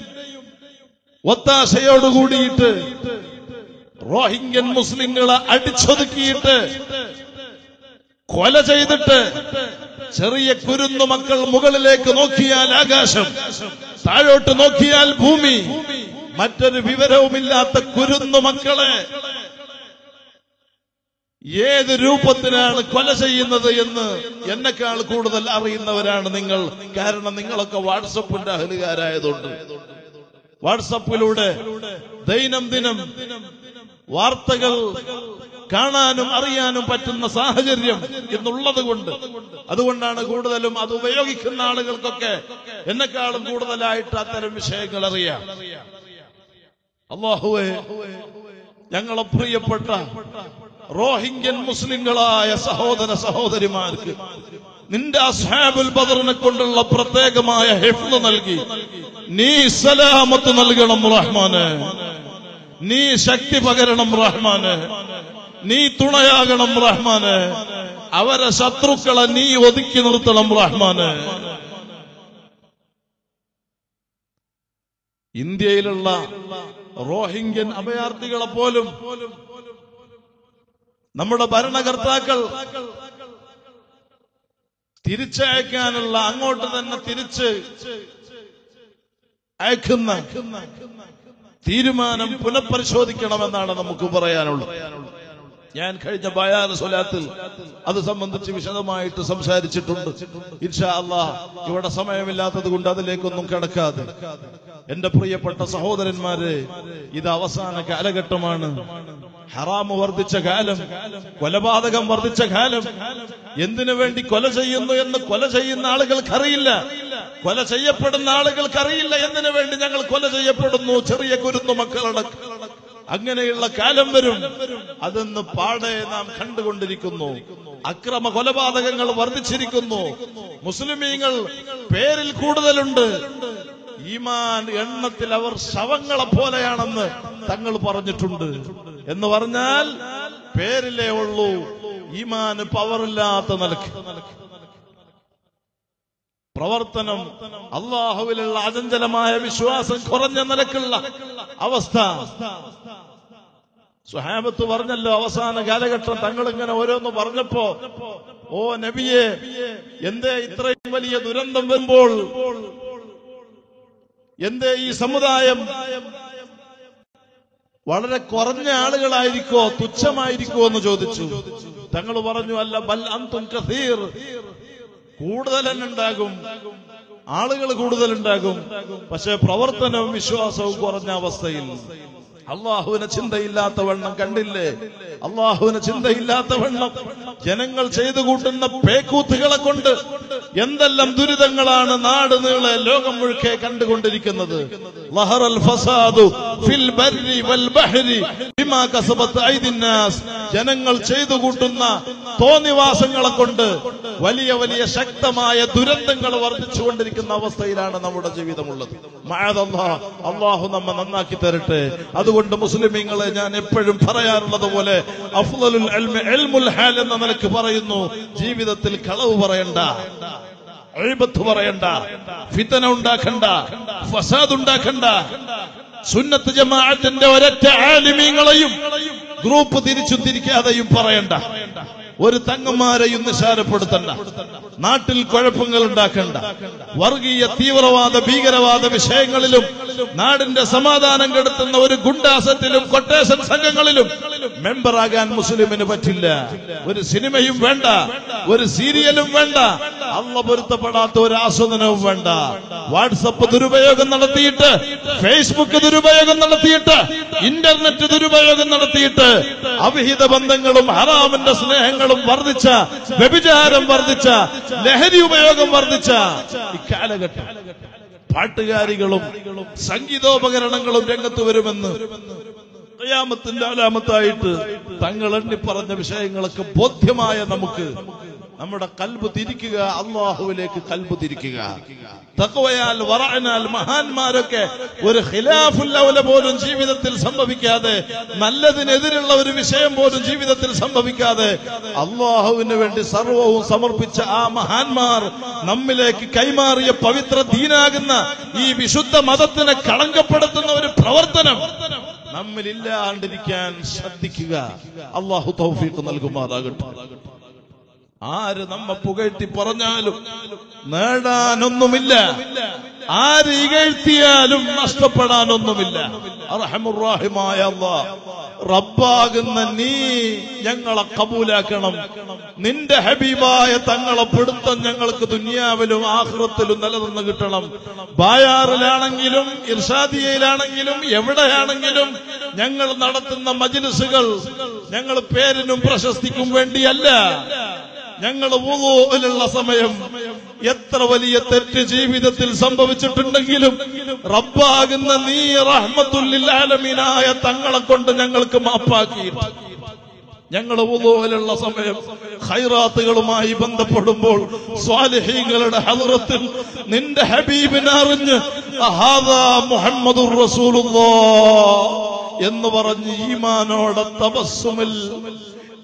ഒത്താശയോടുകൂടിയിട്ട് റോഹിംഗ്യൻ മുസ്ലിങ്ങളെ അടിച്ചൊതുക്കിയിട്ട് കൊല ചെയ്തിട്ട് ചെറിയ കുരുന്നു മക്കൾ മുകളിലേക്ക് നോക്കിയാൽ ആകാശം താഴോട്ട് നോക്കിയാൽ ഭൂമി മറ്റൊരു വിവരവുമില്ലാത്ത കുരുന്നു മക്കളെ ഏത് രൂപത്തിലാണ് കൊല ചെയ്യുന്നത് എന്ന് എന്നെക്കാൾ കൂടുതൽ അറിയുന്നവരാണ് നിങ്ങൾ കാരണം നിങ്ങളൊക്കെ വാട്സപ്പിന്റെ അഹലുകാരായതുകൊണ്ട് വാട്സപ്പിലൂടെ ദൈനംദിനം വാർത്തകൾ കാണാനും അറിയാനും പറ്റുന്ന സാഹചര്യം ഇന്നുള്ളത് കൊണ്ട് അതുകൊണ്ടാണ് കൂടുതലും അത് ഉപയോഗിക്കുന്ന ആളുകൾക്കൊക്കെ എന്നെക്കാളും കൂടുതലായിട്ട് അത്തരം വിഷയങ്ങൾ അറിയാം അള്ളാഹുവെ ഞങ്ങളെ പ്രിയപ്പെട്ട റോഹിംഗ്യൻ മുസ്ലിങ്ങളായ സഹോദര സഹോദരിമാർക്ക് നിന്റെ അസ്ഹാബുൽ ബദറിനെ കൊണ്ടുള്ള പ്രത്യേകമായ ഹെഫ്ല് നൽകി നീ സലാമത്ത് നൽകണം റഹ്മാന് നീ ശക്തി പകരണം റഹ്മാന് നീ തുണയാകണം റഹ്മാന് അവരെ ശത്രുക്കളെ നീ ഒതുക്കി നിർത്തണം റഹ്മാന് ഇന്ത്യയിലുള്ള റോഹിംഗ്യൻ അഭയാർത്ഥികളെ പോലും നമ്മുടെ ഭരണകർത്താക്കൾ തിരിച്ചയക്കാനുള്ള അങ്ങോട്ട് തന്നെ തിരിച്ച് അയക്കുന്ന തീരുമാനം പുനഃപരിശോധിക്കണമെന്നാണ് നമുക്ക് പറയാനുള്ളത് ഞാൻ കഴിഞ്ഞ ബയാന സ്വലാത്തിൽ അത് സംബന്ധിച്ച് വിശദമായിട്ട് സംസാരിച്ചിട്ടുണ്ട് ഇൻഷാ അല്ലാ ഇവിടെ സമയമില്ലാത്തത് കൊണ്ട് അതിലേക്കൊന്നും കിടക്കാതെ എന്റെ പ്രിയപ്പെട്ട സഹോദരന്മാരെ ഇത് അവസാന കാലഘട്ടമാണ് ഹറാമ് വർദ്ധിച്ച കാലം കൊലപാതകം വർദ്ധിച്ച കാലം എന്തിനു വേണ്ടി കൊല ചെയ്യുന്നു എന്ന് കൊല ചെയ്യുന്ന ആളുകൾക്കറിയില്ല കൊല ചെയ്യപ്പെടുന്ന ആളുകൾക്കറിയില്ല എന്തിനു വേണ്ടി ഞങ്ങൾ കൊല ചെയ്യപ്പെടുന്നു ചെറിയ കുരുന്നു മക്കളടക്കം അങ്ങനെയുള്ള കാലം വരും അതെന്ന് പാടെ നാം കണ്ടുകൊണ്ടിരിക്കുന്നു അക്രമ കൊലപാതകങ്ങൾ വർദ്ധിച്ചിരിക്കുന്നു മുസ്ലിമീങ്ങൾ പേരിൽ കൂടുതലുണ്ട് ഈമാൻ എണ്ണത്തിൽ അവർ ശവങ്ങളെ പോലെയാണെന്ന് തങ്ങൾ പറഞ്ഞിട്ടുണ്ട് എന്ന് പറഞ്ഞാൽ പേരിലേ ഉള്ളൂ ഈമാന് പവറില്ലാത്ത നിലക്ക് പ്രവർത്തനം അള്ളാഹുവിലുള്ള അചഞ്ചലമായ വിശ്വാസം കുറഞ്ഞ നിലക്കുള്ള അവസ്ഥ സുഹാബത്ത് പറഞ്ഞല്ലോ അവസാന കാലഘട്ടം തങ്ങൾ ഇങ്ങനെ ഓരോന്ന് പറഞ്ഞപ്പോ ഓ നബിയെ എന്തേ ഇത്രയും വലിയ ദുരന്തം വരുമ്പോൾ എന്തേ ഈ സമുദായം വളരെ കുറഞ്ഞ ആളുകളായിരിക്കോ തുച്ഛമായിരിക്കോ എന്ന് ചോദിച്ചു തങ്ങൾ പറഞ്ഞു അല്ല ബൽ അന്തും കസീർ കൂടുതൽ തന്നെ ഉണ്ടാകും ആളുകൾ കൂടുതലുണ്ടാകും പക്ഷെ പ്രവർത്തനവും വിശ്വാസവും കുറഞ്ഞ അവസ്ഥയിൽ അള്ളാഹുവിന് ചിന്തയില്ലാത്ത വണ്ണം കണ്ടില്ലേ അള്ളാഹുവിന് ചിന്തയില്ലാത്ത വണ്ണം ജനങ്ങൾ ചെയ്തു കൂട്ടുന്ന പേക്കൂത്തുകളെ കൊണ്ട് എന്തെല്ലാം ദുരിതങ്ങളാണ് നാട് നീളെ ലോകം മുഴുക്കെ കണ്ടുകൊണ്ടിരിക്കുന്നത് ലഹറൽ ഫസാദു ഫിൽ ബർരി വൽ ബഹരി ബിമാ കസബത്ത് ഐദിന്നാസ് ജനങ്ങൾ ചെയ്തു കൂട്ടുന്ന തോന്നിവാസങ്ങളെ കൊണ്ട് വലിയ വലിയ ശക്തമായ ദുരന്തങ്ങൾ വർദ്ധിച്ചുകൊണ്ടിരിക്കുന്ന അവസ്ഥയിലാണ് നമ്മുടെ ജീവിതമുള്ളത് മഴതല്ലാ അള്ളാഹു നമ്മെ നന്നാക്കി തരട്ടെ അതുകൊണ്ട് മുസ്ലിമീങ്ങളെ ഞാൻ എപ്പോഴും പറയാറുള്ളത് പോലെ അഫ്ലലുൽ ഇൽമി ഇൽമുൽ ഹാൽ എന്ന നിലക്ക് പറയുന്നു ജീവിതത്തിൽ കളവ് പറയണ്ട എഴുപത്ത് പറയണ്ട ഫിത്തന ഉണ്ടാക്കണ്ട ഫസാദ് ഉണ്ടാക്കണ്ട സുന്നത്ത് ജമാഅത്തിന്റെ ഒരൊറ്റ ആലിമീങ്ങളെയും ഗ്രൂപ്പ് തിരിച്ചും തിരിക്കാതെയും പറയണ്ട ഒരു തങ്ങന്മാരെയും നിശാരപ്പെടുത്തണ്ട നാട്ടിൽ കുഴപ്പങ്ങൾ ഉണ്ടാക്കണ്ട വർഗീയ തീവ്രവാദ ഭീകരവാദ വിഷയങ്ങളിലും നാടിന്റെ സമാധാനം കെടുത്തുന്ന ഒരു ഗുണ്ടാസത്തിലും കൊട്ടേഷൻ സംഘങ്ങളിലും മെമ്പറാകാൻ മുസ്ലിമിന് പറ്റില്ല ഒരു സിനിമയും വേണ്ട ഒരു സീരിയലും വേണ്ട അള്ള പൊരുത്തപ്പെടാത്ത ഒരു ആസ്വദനവും വേണ്ട വാട്സപ്പ് ദുരുപയോഗം നടത്തിയിട്ട് ഫേസ്ബുക്ക് ദുരുപയോഗം നടത്തിയിട്ട് ഇന്റർനെറ്റ് ദുരുപയോഗം നടത്തിയിട്ട് അവിഹിത ബന്ധങ്ങളും ഹറാമിന്റെ സ്നേഹങ്ങളും വർദ്ധിച്ച വ്യഭിചാരം വർദ്ധിച്ച ലഹരി ഉപയോഗം വർദ്ധിച്ച ഇക്കാലഘട്ടം പാട്ടുകാരികളും സംഗീതോപകരണങ്ങളും രംഗത്ത് വരുമെന്ന് ഖിയാമത്തിന്റെ അലാമത്തായിട്ട് തങ്ങൾ എണ്ണി പറഞ്ഞ വിഷയങ്ങളൊക്കെ ബോധ്യമായ നമുക്ക് നമ്മുടെ കൽബ് തിരിക്കുക അള്ളാഹുവിലേക്ക് കൽബ് തിരിക്കുക തക്കവയാൽ വറഅനാൽ മഹാന്മാരൊക്കെ ഒരു ഖിലാഫുല്ലൗല പോലും ജീവിതത്തിൽ സംഭവിക്കാതെ നല്ലതിനെതിരുള്ള ഒരു വിഷയം പോലും ജീവിതത്തിൽ സംഭവിക്കാതെ അള്ളാഹുവിന് വേണ്ടി സർവവും സമർപ്പിച്ച ആ മഹാന്മാർ നമ്മിലേക്ക് കൈമാറിയ പവിത്ര ദീനാകുന്ന ഈ വിശുദ്ധ മതത്തിനെ കളങ്കപ്പെടുത്തുന്ന ഒരു പ്രവർത്തനം നമ്മിലില്ലാണ്ടിരിക്കാൻ ശ്രദ്ധിക്കുക അള്ളാഹു തൗഫീഖ് നൽകുമാറാകട്ടെ ആര് നമ്മ പുകഴ്ത്തി പറഞ്ഞാലും നേടാനൊന്നുമില്ല ആര് ഇകഴ്ത്തിയാലും നഷ്ടപ്പെടാനൊന്നുമില്ല അർഹമുറാഹിമായ അല്ലാഹ് റബ്ബാകുന്ന നീ ഞങ്ങളെ കബൂലാക്കണം നിന്റെ ഹബീബായ തങ്ങളെ പിടുത്തം ഞങ്ങൾക്ക് ദുനിയാവിലും ആഹ്റത്തിലും നിലനിന്ന് കിട്ടണം ബായാറിലാണെങ്കിലും ഇർഷാദിയയിലാണെങ്കിലും എവിടെയാണെങ്കിലും ഞങ്ങൾ നടത്തുന്ന മജിലിസുകൾ ഞങ്ങൾ പേരിനും പ്രശസ്തിക്കും വേണ്ടിയല്ല ഞങ്ങൾ വുളുവിലുള്ള സമയം എത്ര വലിയ തെറ്റ് ജീവിതത്തിൽ സംഭവിച്ചിട്ടുണ്ടെങ്കിലും റബ്ബാകുന്ന നീ റഹ്മത്തുല്ലാലമീനായ തങ്ങളെ കൊണ്ട് ഞങ്ങൾക്ക് മാപ്പാക്കി ഞങ്ങൾ വുളുവിലുള്ള സമയം ഖൈറാത്തുകളുമായി ബന്ധപ്പെടുമ്പോൾ സ്വാലിഹീങ്ങളുടെ ഹദറത്തിൽ നിന്റെ ഹബീബിനെ അറിഞ്ഞ് അഹാദാ മുഹമ്മദുർ റസൂലുള്ളാഹ് എന്ന് പറഞ്ഞ് ഈമാനോടെ തപസ്സുമിൽ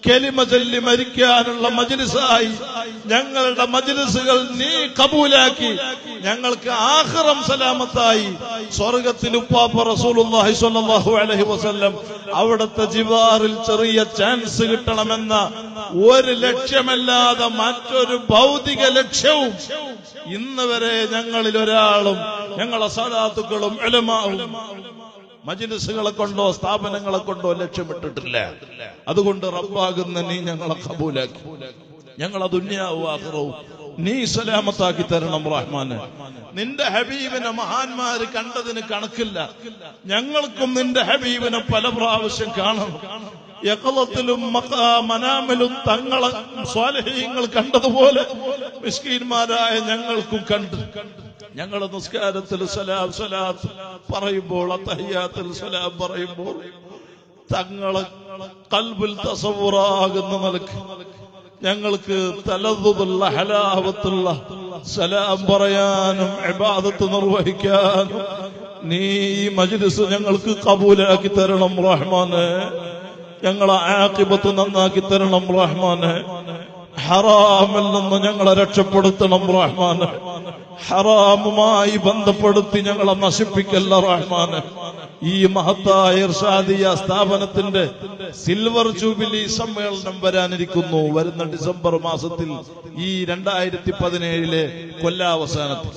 കെലിമ ചൊല്ലി മരിക്കാനുള്ള മജ്ലിസായി ഞങ്ങളുടെ മജ്ലിസുകൾ നീ കബൂലാക്കി ഞങ്ങൾക്ക് ആഖിറം സലാമത്തായി സ്വർഗത്തിൽ ഉപ്പാപ്പ റസൂലുള്ളാഹി സ്വല്ലല്ലാഹു അലൈഹി വസല്ലം അവിടുത്തെ ജിവാറിൽ ചെറിയ ചാൻസ് കിട്ടണമെന്ന ഒരു ലക്ഷ്യമല്ലാതെ മറ്റൊരു ഭൗതിക ലക്ഷ്യവും ഇന്ന് വരെ ഞങ്ങളിൽ ഒരാളും ഞങ്ങളെ സലാത്തുക്കളും എലമാവും മജിലിസുകളെ കൊണ്ടോ സ്ഥാപനങ്ങളെ കൊണ്ടോ ലക്ഷ്യമിട്ടിട്ടില്ല അതുകൊണ്ട് റബ്ബാകുന്ന നീ ഞങ്ങളെ കബൂലാക്കി ഞങ്ങളെ ദുന്യാവും ആഹ്റവും നീ സലാമത്താക്കി തരണം റഹ്മാന് നിന്റെ ഹബീബിനെ മഹാന്മാര് കണ്ടതിന് കണക്കില്ല ഞങ്ങൾക്കും നിന്റെ ഹബീബിനെ പല പ്രാവശ്യം കാണണം യക്കളത്തിലും മനാമിലും തങ്ങളെ സ്വാലഹ്യങ്ങൾ കണ്ടതുപോലെ മിസ്കീന്മാരായ ഞങ്ങൾക്കും കണ്ട് ഞങ്ങളുടെ നിസ്കാരത്തിൽ സലാം സലാത്ത് പറയുമ്പോൾ അത്തഹയ്യാത്തിൽ സലാം പറയുമ്പോൾ തങ്ങളെ കൽബിൽ തസവുറാകുന്ന നിലക്ക് ഞങ്ങൾക്ക് തലതുള്ള ഹലാവത്തുള്ള സലാം പറയാനും ഇബാദത്ത് നിർവഹിക്കാനും നീ ഈ മജ്ലിസ് ഞങ്ങൾക്ക് കബൂലാക്കി തരണം റഹ്മാനെ ഞങ്ങളെ ആക്കിബത്ത് നന്നാക്കി തരണം റഹ്മാനെ ഹറാമിൽ നിന്ന് ഞങ്ങളെ രക്ഷപ്പെടുത്തണം റഹ്മാന് ഹറാമുമായി ബന്ധപ്പെടുത്തി ഞങ്ങളെ നശിപ്പിക്കല്ല റഹ്മാന് ഈ മഹത്തായ ഇർഷാദിയ സ്ഥാപനത്തിന്റെ സിൽവർ ജൂബിലി സമ്മേളനം വരാനിരിക്കുന്നു വരുന്ന ഡിസംബർ മാസത്തിൽ ഈ രണ്ടായിരത്തി പതിനേഴിലെ കൊല്ലാവസാനത്തിൽ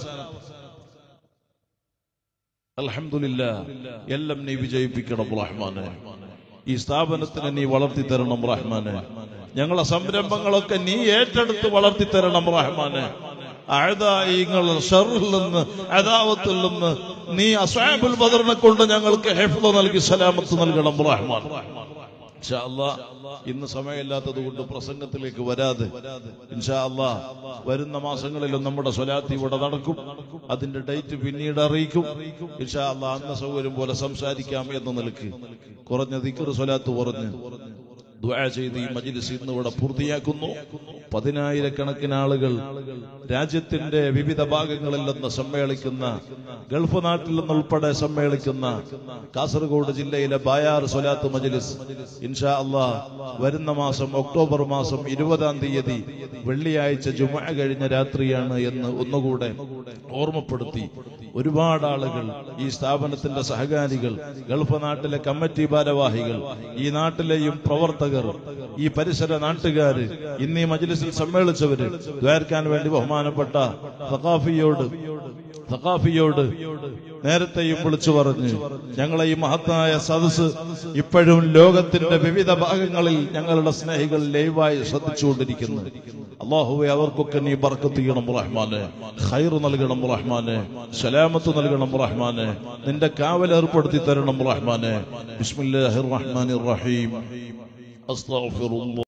അൽഹംദുലില്ല എല്ലാം നീ വിജയിപ്പിക്കണം റഹ്മാനെ ഈ സ്ഥാപനത്തിനെ നീ വളർത്തി തരണം റഹ്മാനെ ഞങ്ങളെ സംരംഭങ്ങളൊക്കെ നീ ഏറ്റെടുത്ത് വളർത്തി തരണം റഹ്മാനെ അഴുതായിങ്ങൾ ഷറിൽ നിന്ന് അതാവത്തിൽ നിന്ന് നീ അസാബുൽ ബദറിനെ കൊണ്ട് ഞങ്ങൾക്ക് ഹെഫ്ല നൽകി സലാമത്ത് നൽകണം റഹ്മാൻ ഇൻഷാ അല്ലാ ഇന്ന് സമയമില്ലാത്തത് കൊണ്ട് പ്രസംഗത്തിലേക്ക് വരാതെ ഇൻഷാ അല്ലാ വരുന്ന മാസങ്ങളിലും നമ്മുടെ സ്വലാത്തി ഇവിടെ നടക്കും അതിന്റെ ഡേറ്റ് പിന്നീട് അറിയിക്കും ഇൻഷാ അല്ലാ അന്ന സൗകര്യം പോലെ സംസാരിക്കാം എന്ന നിലക്ക് കുറഞ്ഞ ദിക്കർ സ്വലാത്ത് കുറഞ്ഞ് ദുആ ചെയ്ത് ഈ മജ്ലിസ് ഇന്ന് ഇവിടെ പൂർത്തിയാക്കുന്നു പതിനായിരക്കണക്കിന് ആളുകൾ രാജ്യത്തിന്റെ വിവിധ ഭാഗങ്ങളിൽ നിന്ന് സമ്മേളിക്കുന്ന ഗൾഫ് നാട്ടിൽ നിന്നുൾപ്പെടെ സമ്മേളിക്കുന്ന കാസർഗോഡ് ജില്ലയിലെ ബായാർ സ്വലാത്ത് മജ്ലിസ് ഇൻഷാ അള്ളാ വരുന്ന മാസം ഒക്ടോബർ മാസം ഇരുപതാം തീയതി വെള്ളിയാഴ്ച ജുമ കഴിഞ്ഞ രാത്രിയാണ് എന്ന് ഒന്നുകൂടെ ഓർമ്മപ്പെടുത്തി ഒരുപാട് ആളുകൾ ഈ സ്ഥാപനത്തിന്റെ സഹകാരികൾ ഗൾഫ് നാട്ടിലെ കമ്മിറ്റി ഭാരവാഹികൾ ഈ നാട്ടിലെയും പ്രവർത്തകർ ഈ പരിസര നാട്ടുകാര് ഇന്ന് ഈ മജ്ലിസിൽ സമ്മേളിച്ചവര് ദ്വാരക്കാൻ വേണ്ടി ബഹുമാനപ്പെട്ട സഖാഫിയോട് സഖാഫിയോട് നേരത്തെയും വിളിച്ചു പറഞ്ഞു ഞങ്ങളെ ഈ മഹത്തായ സദസ് ഇപ്പോഴും ലോകത്തിന്റെ വിവിധ ഭാഗങ്ങളിൽ ഞങ്ങളുടെ സ്നേഹികൾ ലൈവായി ശ്രദ്ധിച്ചുകൊണ്ടിരിക്കുന്നു അള്ളാഹുവെ അവർക്കൊക്കെ നീ ബർക്കത്ത് ചെയ്യണം റഹ്മാന് ഖൈർ നൽകണം റഹ്മാന് സലാമത്ത് നൽകണം റഹ്മാന് നിന്റെ കാവൽ ഏർപ്പെടുത്തി തരണം റഹ്മാന് ബിസ്മില്ലാഹിർ റഹ്മാനിർ റഹീം അസ്തഗ്ഫിറുല്ലാഹ്